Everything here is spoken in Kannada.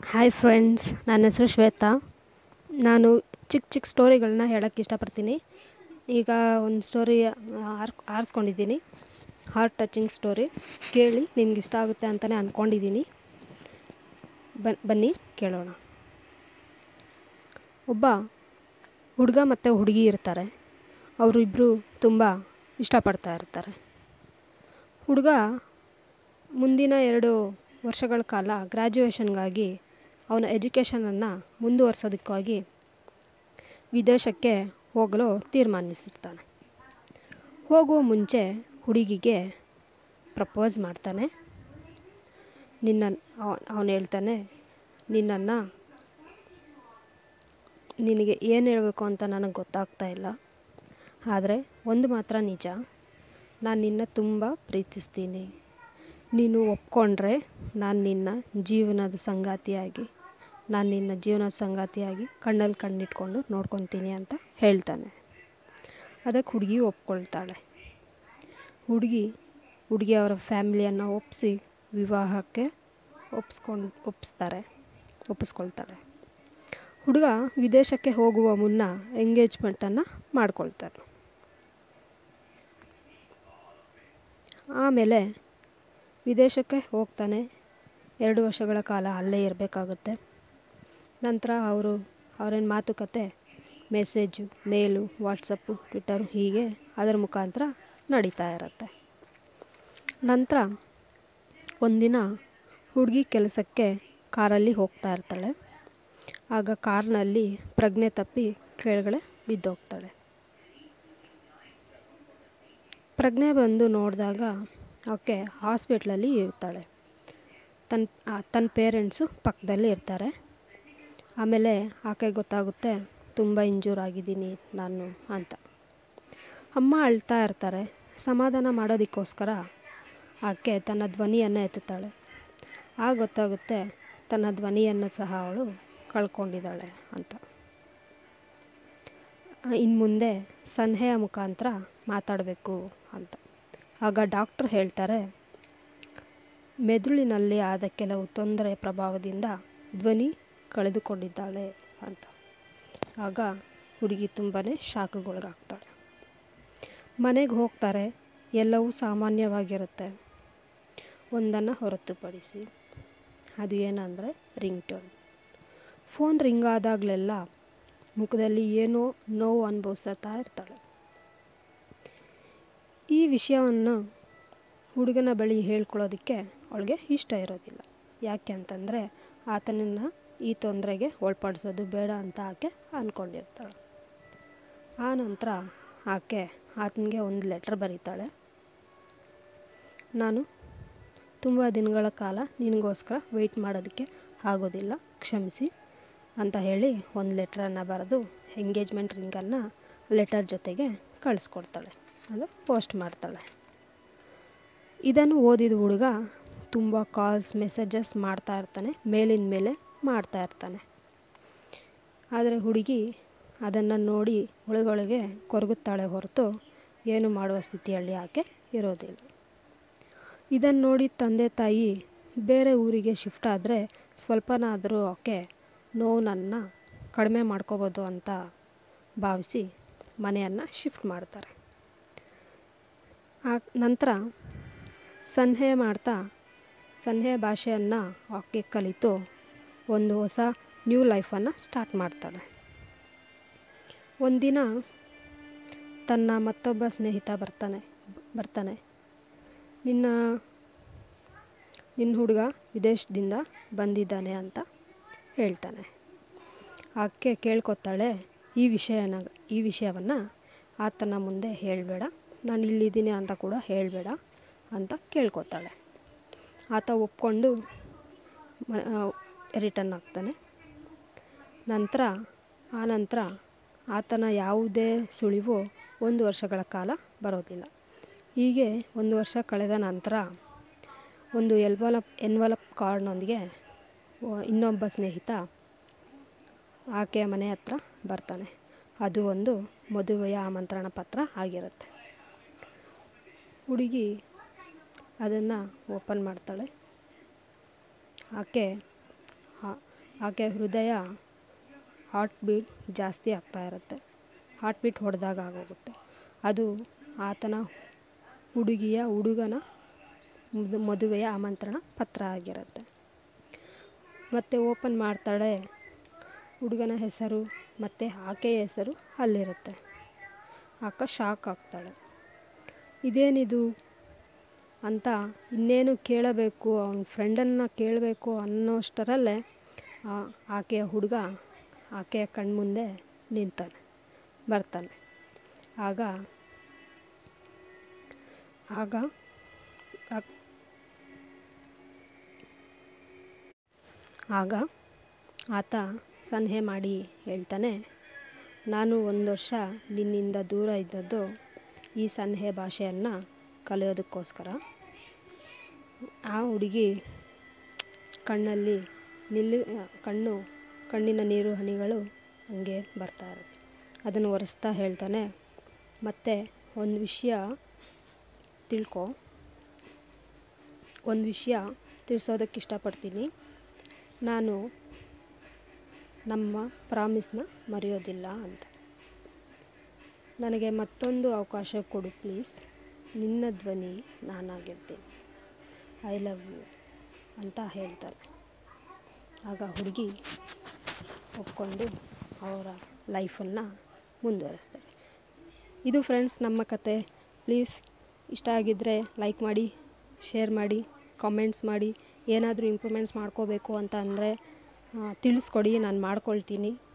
ಹಾಯ್ ಫ್ರೆಂಡ್ಸ್ ನನ್ನ ಹೆಸರು ಶ್ವೇತಾ ನಾನು ಚಿಕ್ಕ ಚಿಕ್ಕ ಸ್ಟೋರಿಗಳನ್ನ ಹೇಳೋಕ್ಕೆ ಇಷ್ಟಪಡ್ತೀನಿ ಈಗ ಒಂದು ಸ್ಟೋರಿ ಆರ್ ಆರಿಸ್ಕೊಂಡಿದ್ದೀನಿ ಹಾರ್ಟ್ ಟಚಿಂಗ್ ಸ್ಟೋರಿ ಕೇಳಿ ನಿಮ್ಗೆ ಇಷ್ಟ ಆಗುತ್ತೆ ಅಂತಲೇ ಅಂದ್ಕೊಂಡಿದ್ದೀನಿ ಬನ್ ಬನ್ನಿ ಕೇಳೋಣ ಒಬ್ಬ ಹುಡುಗ ಮತ್ತು ಹುಡುಗಿ ಇರ್ತಾರೆ ಅವರು ಇಬ್ಬರು ತುಂಬ ಇಷ್ಟಪಡ್ತಾ ಇರ್ತಾರೆ ಹುಡುಗ ಮುಂದಿನ ಎರಡು ವರ್ಷಗಳ ಕಾಲ ಗ್ರ್ಯಾಜುಯೇಷನ್ಗಾಗಿ ಅವನ ಎಜುಕೇಷನನ್ನು ಮುಂದುವರ್ಸೋದಕ್ಕಾಗಿ ವಿದೇಶಕ್ಕೆ ಹೋಗಲು ತೀರ್ಮಾನಿಸಿರ್ತಾನೆ ಹೋಗುವ ಮುಂಚೆ ಹುಡುಗಿಗೆ ಪ್ರಪೋಸ್ ಮಾಡ್ತಾನೆ ನಿನ್ನ ಅವನು ಹೇಳ್ತಾನೆ ನಿನ್ನನ್ನು ನಿನಗೆ ಏನು ಹೇಳಬೇಕು ಅಂತ ನನಗೆ ಗೊತ್ತಾಗ್ತಾ ಇಲ್ಲ ಆದರೆ ಒಂದು ಮಾತ್ರ ನಿಜ ನಾನು ನಿನ್ನ ತುಂಬ ಪ್ರೀತಿಸ್ತೀನಿ ನೀನು ಒಪ್ಕೊಂಡ್ರೆ ನಾನು ನಿನ್ನ ಜೀವನದ ಸಂಗಾತಿಯಾಗಿ ನಾನು ನಿನ್ನ ಜೀವನದ ಸಂಗಾತಿಯಾಗಿ ಕಣ್ಣಲ್ಲಿ ಕಣ್ಣಿಟ್ಕೊಂಡು ನೋಡ್ಕೊತೀನಿ ಅಂತ ಹೇಳ್ತಾನೆ ಅದಕ್ಕೆ ಹುಡುಗಿ ಒಪ್ಕೊಳ್ತಾಳೆ ಹುಡುಗಿ ಹುಡುಗಿ ಅವರ ಫ್ಯಾಮಿಲಿಯನ್ನು ಒಪ್ಪಿಸಿ ವಿವಾಹಕ್ಕೆ ಒಪ್ಸ್ಕೊಂಡು ಒಪ್ಪಿಸ್ತಾರೆ ಒಪ್ಪಿಸ್ಕೊಳ್ತಾಳೆ ಹುಡುಗ ವಿದೇಶಕ್ಕೆ ಹೋಗುವ ಮುನ್ನ ಎಂಗೇಜ್ಮೆಂಟನ್ನು ಮಾಡ್ಕೊಳ್ತಾನೆ ಆಮೇಲೆ ವಿದೇಶಕ್ಕೆ ಹೋಗ್ತಾನೆ ಎರಡು ವರ್ಷಗಳ ಕಾಲ ಅಲ್ಲೇ ಇರಬೇಕಾಗುತ್ತೆ ನಂತರ ಅವರು ಅವರೇನು ಮಾತುಕತೆ ಮೆಸೇಜು ಮೇಲು ವಾಟ್ಸಪ್ಪು ಟ್ವಿಟ್ಟರು ಹೀಗೆ ಅದರ ಮುಖಾಂತರ ನಡೀತಾ ಇರುತ್ತೆ ನಂತರ ಒಂದಿನ ಹುಡುಗಿ ಕೆಲಸಕ್ಕೆ ಕಾರಲ್ಲಿ ಹೋಗ್ತಾ ಇರ್ತಾಳೆ ಆಗ ಕಾರ್ನಲ್ಲಿ ಪ್ರಜ್ಞೆ ತಪ್ಪಿ ಕೆಳಗಡೆ ಬಿದ್ದೋಗ್ತಾಳೆ ಪ್ರಜ್ಞೆ ಬಂದು ನೋಡಿದಾಗ ಆಕೆ ಹಾಸ್ಪಿಟ್ಲಲ್ಲಿ ಇರ್ತಾಳೆ ತನ್ನ ತನ್ನ ಪೇರೆಂಟ್ಸು ಪಕ್ಕದಲ್ಲಿ ಇರ್ತಾರೆ ಆಮೇಲೆ ಆಕೆ ಗೊತ್ತಾಗುತ್ತೆ ತುಂಬ ಇಂಜೂರ್ ಆಗಿದ್ದೀನಿ ನಾನು ಅಂತ ಅಮ್ಮ ಅಳ್ತಾ ಇರ್ತಾರೆ ಸಮಾಧಾನ ಮಾಡೋದಕ್ಕೋಸ್ಕರ ಆಕೆ ತನ್ನ ಧ್ವನಿಯನ್ನು ಎತ್ತುತ್ತಾಳೆ ಆಗ ಗೊತ್ತಾಗುತ್ತೆ ತನ್ನ ಧ್ವನಿಯನ್ನು ಸಹ ಅವಳು ಕಳ್ಕೊಂಡಿದ್ದಾಳೆ ಅಂತ ಇನ್ನು ಮುಂದೆ ಸಲಹೆಯ ಮುಖಾಂತರ ಮಾತಾಡಬೇಕು ಅಂತ ಆಗ ಡಾಕ್ಟ್ರ್ ಹೇಳ್ತಾರೆ ಮೆದುಳಿನಲ್ಲಿ ಆದ ಕೆಲವು ತೊಂದರೆ ಪ್ರಭಾವದಿಂದ ಧ್ವನಿ ಕಳೆದುಕೊಂಡಿದ್ದಾಳೆ ಅಂತ ಆಗ ಹುಡುಗಿ ತುಂಬಾ ಶಾಕ್ಗೊಳಗಾಗ್ತಾಳೆ ಮನೆಗೆ ಹೋಗ್ತಾರೆ ಎಲ್ಲವೂ ಸಾಮಾನ್ಯವಾಗಿರುತ್ತೆ ಒಂದನ್ನು ಹೊರತುಪಡಿಸಿ ಅದು ಏನಂದರೆ ರಿಂಗ್ ಟೋನ್ ಫೋನ್ ರಿಂಗ್ ಆದಾಗಲೆಲ್ಲ ಮುಖದಲ್ಲಿ ಏನೋ ನೋವು ಅನುಭವಿಸ್ತಾ ಇರ್ತಾಳೆ ಈ ವಿಷಯವನ್ನು ಹುಡುಗನ ಬಳಿ ಹೇಳ್ಕೊಳ್ಳೋದಕ್ಕೆ ಅವಳಿಗೆ ಇಷ್ಟ ಇರೋದಿಲ್ಲ ಯಾಕೆ ಅಂತಂದರೆ ಆತನನ್ನು ಈ ತೊಂದರೆಗೆ ಒಳಪಡಿಸೋದು ಬೇಡ ಅಂತ ಆಕೆ ಅಂದ್ಕೊಂಡಿರ್ತಾಳೆ ಆ ನಂತರ ಆಕೆ ಆತನಿಗೆ ಒಂದು ಲೆಟ್ರ್ ಬರೀತಾಳೆ ನಾನು ತುಂಬ ದಿನಗಳ ಕಾಲ ನಿನಗೋಸ್ಕರ ವೆಯ್ಟ್ ಮಾಡೋದಕ್ಕೆ ಆಗೋದಿಲ್ಲ ಕ್ಷಮಿಸಿ ಅಂತ ಹೇಳಿ ಒಂದು ಲೆಟ್ರನ್ನು ಬರೆದು ಎಂಗೇಜ್ಮೆಂಟ್ ರಿಂಗನ್ನು ಲೆಟರ್ ಜೊತೆಗೆ ಕಳಿಸ್ಕೊಡ್ತಾಳೆ ಅದು ಪೋಸ್ಟ್ ಮಾಡ್ತಾಳೆ ಇದನ್ನು ಓದಿದ ಹುಡುಗ ತುಂಬ ಕಾಲ್ಸ್ ಮೆಸೇಜಸ್ ಮಾಡ್ತಾ ಇರ್ತಾನೆ ಮೇಲಿನ ಮೇಲೆ ಮಾಡ್ತಾ ಇರ್ತಾನೆ ಆದರೆ ಹುಡುಗಿ ಅದನ್ನು ನೋಡಿ ಒಳಗೊಳಗೆ ಕೊರಗುತ್ತಾಳೆ ಹೊರತು ಏನು ಮಾಡುವ ಸ್ಥಿತಿಯಲ್ಲಿ ಆಕೆ ಇರೋದಿಲ್ಲ ಇದನ್ನು ನೋಡಿ ತಂದೆ ತಾಯಿ ಬೇರೆ ಊರಿಗೆ ಶಿಫ್ಟ್ ಆದರೆ ಸ್ವಲ್ಪನಾದರೂ ಆಕೆ ನೋವನ್ನು ಕಡಿಮೆ ಮಾಡ್ಕೋಬೋದು ಅಂತ ಭಾವಿಸಿ ಮನೆಯನ್ನು ಶಿಫ್ಟ್ ಮಾಡ್ತಾರೆ ಆ ನಂತರ ಸನ್ಹೆ ಮಾಡ್ತಾ ಸನ್ಹೆ ಭಾಷೆಯನ್ನು ಆಕೆ ಕಲಿತು ಒಂದು ಹೊಸ ನ್ಯೂ ಲೈಫನ್ನು ಸ್ಟಾರ್ಟ್ ಮಾಡ್ತಾಳೆ ಒಂದಿನ ತನ್ನ ಮತ್ತೊಬ್ಬ ಸ್ನೇಹಿತ ಬರ್ತಾನೆ ಬರ್ತಾನೆ ನಿನ್ನ ನಿನ್ನ ಹುಡುಗ ವಿದೇಶದಿಂದ ಬಂದಿದ್ದಾನೆ ಅಂತ ಹೇಳ್ತಾನೆ ಆಕೆ ಕೇಳ್ಕೊತಾಳೆ ಈ ವಿಷಯನ ಈ ವಿಷಯವನ್ನು ಆತನ ಮುಂದೆ ಹೇಳಬೇಡ ನಾನು ಇಲ್ಲಿದ್ದೀನಿ ಅಂತ ಕೂಡ ಹೇಳಬೇಡ ಅಂತ ಕೇಳ್ಕೊತಾಳೆ ಆತ ಒಪ್ಕೊಂಡು ರಿಟರ್ನ್ ಆಗ್ತಾನೆ ನಂತರ ಆ ನಂತರ ಆತನ ಯಾವುದೇ ಸುಳಿವು ಒಂದು ವರ್ಷಗಳ ಕಾಲ ಬರೋದಿಲ್ಲ ಹೀಗೆ ಒಂದು ವರ್ಷ ಕಳೆದ ನಂತರ ಒಂದು ಎಲ್ವಲಪ್ ಎನ್ವಲಪ್ ಕಾರ್ಡ್ನೊಂದಿಗೆ ಇನ್ನೊಬ್ಬ ಸ್ನೇಹಿತ ಆಕೆಯ ಮನೆ ಹತ್ರ ಬರ್ತಾನೆ ಅದು ಒಂದು ಮದುವೆಯ ಆಮಂತ್ರಣ ಪತ್ರ ಆಗಿರುತ್ತೆ ಹುಡುಗಿ ಅದನ್ನು ಓಪನ್ ಮಾಡ್ತಾಳೆ ಆಕೆ ಆಕೆ ಹೃದಯ ಹಾರ್ಟ್ ಬೀಟ್ ಜಾಸ್ತಿ ಆಗ್ತಾ ಇರುತ್ತೆ ಹಾರ್ಟ್ ಬೀಟ್ ಹೊಡೆದಾಗ ಆಗೋಗುತ್ತೆ ಅದು ಆತನ ಹುಡುಗಿಯ ಹುಡುಗನ ಮದು ಮದುವೆಯ ಆಮಂತ್ರಣ ಪತ್ರ ಆಗಿರುತ್ತೆ ಮತ್ತು ಓಪನ್ ಮಾಡ್ತಾಳೆ ಹುಡುಗನ ಹೆಸರು ಮತ್ತು ಆಕೆಯ ಹೆಸರು ಅಲ್ಲಿರುತ್ತೆ ಆಕ ಶಾಕ್ ಆಗ್ತಾಳೆ ಇದೇನಿದು ಅಂತ ಇನ್ನೇನು ಕೇಳಬೇಕು ಅವನ ಫ್ರೆಂಡನ್ನು ಕೇಳಬೇಕು ಅನ್ನೋಷ್ಟರಲ್ಲೇ ಆಕೆಯ ಹುಡುಗ ಆಕೆಯ ಕಣ್ಮುಂದೆ ನಿಂತಾನೆ ಬರ್ತಾನೆ ಆಗ ಆಗ ಆಗ ಆತ ಸನ್ಹೆ ಮಾಡಿ ಹೇಳ್ತಾನೆ ನಾನು ಒಂದು ವರ್ಷ ನಿನ್ನಿಂದ ದೂರ ಇದ್ದದ್ದು ಈ ಸನ್ಹೆ ಭಾಷೆಯನ್ನು ಕಲಿಯೋದಕ್ಕೋಸ್ಕರ ಆ ಹುಡುಗಿ ಕಣ್ಣಲ್ಲಿ ನಿಲ್ಲಿ ಕಣ್ಣು ಕಣ್ಣಿನ ನೀರು ಹನಿಗಳು ಹಂಗೆ ಬರ್ತಾ ಇರುತ್ತೆ ಅದನ್ನು ಒರೆಸ್ತಾ ಹೇಳ್ತಾನೆ ಮತ್ತು ಒಂದು ವಿಷಯ ತಿಳ್ಕೊ ಒಂದು ವಿಷಯ ತಿಳಿಸೋದಕ್ಕೆ ಇಷ್ಟಪಡ್ತೀನಿ ನಾನು ನಮ್ಮ ಪ್ರಾಮಿಸ್ನ ಮರೆಯೋದಿಲ್ಲ ಅಂತ ನನಗೆ ಮತ್ತೊಂದು ಅವಕಾಶ ಕೊಡು ಪ್ಲೀಸ್ ನಿನ್ನ ಧ್ವನಿ ನಾನಾಗಿರ್ತೀನಿ ಐ ಲವ್ ಯು ಅಂತ ಹೇಳ್ತಾರೆ ಆಗ ಹುಡುಗಿ ಒಪ್ಕೊಂಡು ಅವರ ಲೈಫನ್ನು ಮುಂದುವರಿಸ್ತಾರೆ ಇದು ಫ್ರೆಂಡ್ಸ್ ನಮ್ಮ ಕತೆ ಪ್ಲೀಸ್ ಇಷ್ಟ ಆಗಿದ್ದರೆ ಲೈಕ್ ಮಾಡಿ ಶೇರ್ ಮಾಡಿ ಕಾಮೆಂಟ್ಸ್ ಮಾಡಿ ಏನಾದರೂ ಇಂಪ್ರೂವ್ಮೆಂಟ್ಸ್ ಮಾಡ್ಕೋಬೇಕು ಅಂತ ಅಂದರೆ ತಿಳಿಸ್ಕೊಡಿ ನಾನು ಮಾಡ್ಕೊಳ್ತೀನಿ